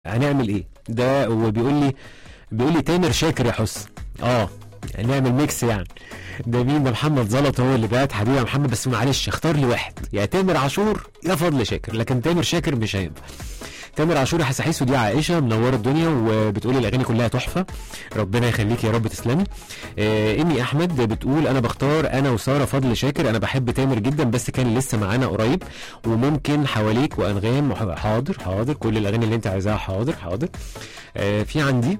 هنعمل ايه ده هو بيقول لي بيقول لي تامر شاكر يا حس اه نعمل ميكس يعني ده مين ده محمد زلط هو اللي بعت حبيبي يا محمد بس معلش اختار لي واحد يا تامر عاشور يا فضل شاكر لكن تامر شاكر مش هينفع تامر عاشور يا حسحيس ودي عائشه منوره الدنيا وبتقولي الاغاني كلها تحفه ربنا يخليك يا رب تسلمي آه ايمي احمد بتقول انا بختار انا وساره فضل شاكر انا بحب تامر جدا بس كان لسه معانا قريب وممكن حواليك وانغام وح- حاضر حاضر كل الاغاني اللي انت عايزاها حاضر حاضر آه في عندي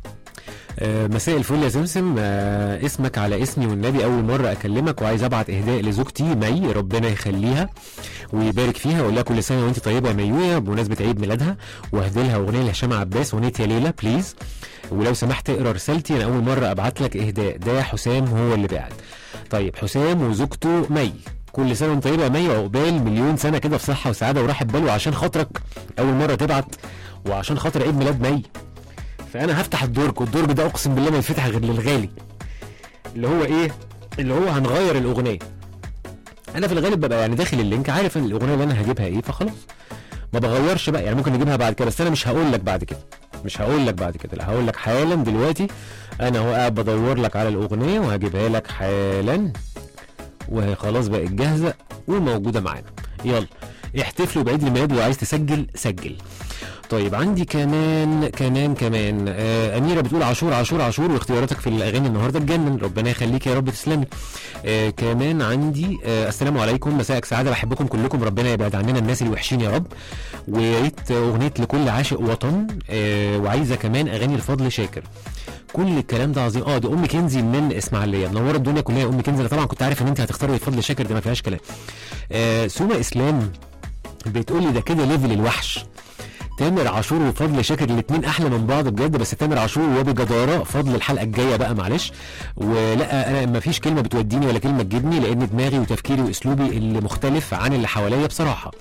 آه، مساء الفل يا سمسم آه، اسمك على اسمي والنبي اول مره اكلمك وعايز ابعت اهداء لزوجتي مي ربنا يخليها ويبارك فيها واقول لها كل سنه وانت طيبه يا ميويه بمناسبه عيد ميلادها واهدي لها اغنيه لهشام عباس اغنيه يا ليلى بليز ولو سمحت اقرا رسالتي انا اول مره ابعت لك اهداء ده حسام هو اللي بعت طيب حسام وزوجته مي كل سنه وانت طيبه يا مي وعقبال مليون سنه كده في صحه وسعاده وراحه بال وعشان خاطرك اول مره تبعت وعشان خاطر عيد ميلاد مي فانا هفتح الدرج والدرج ده اقسم بالله ما يفتح غير للغالي اللي هو ايه اللي هو هنغير الاغنيه انا في الغالب ببقى يعني داخل اللينك عارف ان الاغنيه اللي انا هجيبها ايه فخلاص ما بغيرش بقى يعني ممكن نجيبها بعد كده بس انا مش هقول لك بعد كده مش هقول لك بعد كده لا هقول لك حالا دلوقتي انا هو قاعد بدور لك على الاغنيه وهجيبها لك حالا وهي خلاص بقت جاهزه وموجوده معانا يلا احتفلوا بعيد الميلاد وعايز تسجل سجل طيب عندي كمان كمان كمان آه اميره بتقول عاشور عاشور عاشور واختياراتك في الاغاني النهارده تجنن ربنا يخليك يا رب تسلمي آه كمان عندي آه السلام عليكم مساءك سعاده بحبكم كلكم ربنا يبعد عننا الناس الوحشين يا رب ويا ريت اغنيه لكل عاشق وطن آه وعايزه كمان اغاني لفضل شاكر كل الكلام ده عظيم اه دي ام كنزي من اسماعيليه منوره الدنيا كلها يا ام كنزي انا طبعا كنت عارف ان انت هتختاري فضل شاكر دي ما فيهاش كلام آه سوما اسلام بتقول لي ده كده ليفل الوحش تامر عاشور وفضل شاكر الاثنين احلى من بعض بجد بس تامر عاشور وبجداره فضل الحلقه الجايه بقى معلش ولا انا ما فيش كلمه بتوديني ولا كلمه تجيبني لان دماغي وتفكيري واسلوبي اللي مختلف عن اللي حواليا بصراحه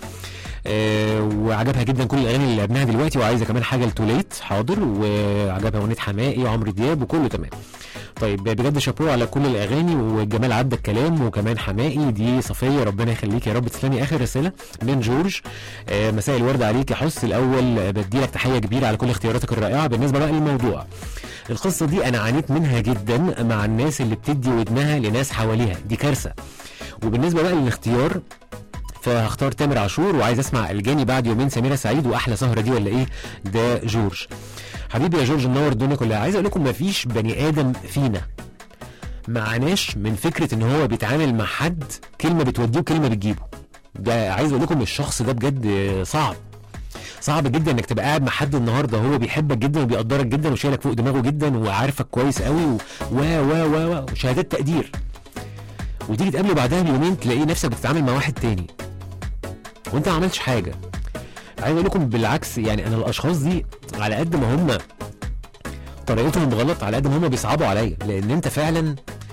آه وعجبها جدا كل الاغاني اللي لعبناها دلوقتي وعايزه كمان حاجه لتوليت حاضر وعجبها اغنيه حماقي وعمرو دياب وكله تمام طيب بجد شابوه على كل الاغاني والجمال عدى الكلام وكمان حماقي دي صفيه ربنا يخليك يا رب تسلمي اخر رساله من جورج آه مساء الورد عليك يا حس الاول آه، بدي لك تحيه كبيره على كل اختياراتك الرائعه بالنسبه بقى للموضوع القصه دي انا عانيت منها جدا مع الناس اللي بتدي ودنها لناس حواليها دي كارثه وبالنسبه بقى للاختيار فهختار تامر عاشور وعايز اسمع الجاني بعد يومين سميره سعيد واحلى سهره دي ولا ايه ده جورج حبيبي يا جورج منور الدنيا كلها عايز اقول لكم مفيش بني ادم فينا معناش من فكره ان هو بيتعامل مع حد كلمه بتوديه وكلمه بتجيبه ده عايز اقول لكم الشخص ده بجد صعب صعب جدا انك تبقى قاعد مع حد النهارده هو بيحبك جدا وبيقدرك جدا وشايلك فوق دماغه جدا وعارفك كويس قوي و و و و, و وشهادات تقدير وتيجي تقابله بعدها بيومين تلاقي نفسك بتتعامل مع واحد تاني وانت ما عملتش حاجه عايز اقول لكم بالعكس يعني انا الاشخاص دي على قد ما هم طريقتهم غلط على قد ما هم بيصعبوا عليا لان انت فعلا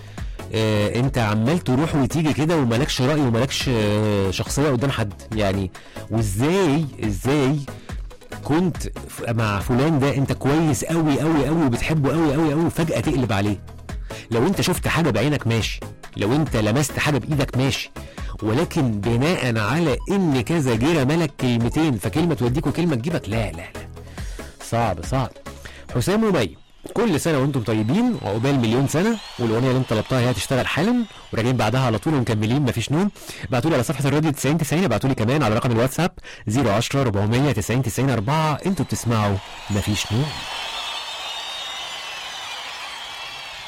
آه انت عمال تروح وتيجي كده ومالكش راي ومالكش آه شخصيه قدام حد يعني وازاي ازاي كنت ف- مع فلان ده انت كويس قوي قوي قوي وبتحبه قوي قوي قوي وفجاه تقلب عليه لو انت شفت حاجه بعينك ماشي لو انت لمست حاجه بايدك ماشي ولكن بناء على ان كذا جه رمالك كلمتين فكلمه توديك وكلمه تجيبك لا لا لا صعب صعب حسام ومي كل سنه وانتم طيبين وعقبال مليون سنه والاغنيه اللي انت طلبتها هي هتشتغل حالا وراجعين بعدها على طول ومكملين مفيش نوم ابعتوا لي على صفحه الراديو 90 90 ابعتوا لي كمان على رقم الواتساب 010 400 90 90 4 انتوا بتسمعوا مفيش نوم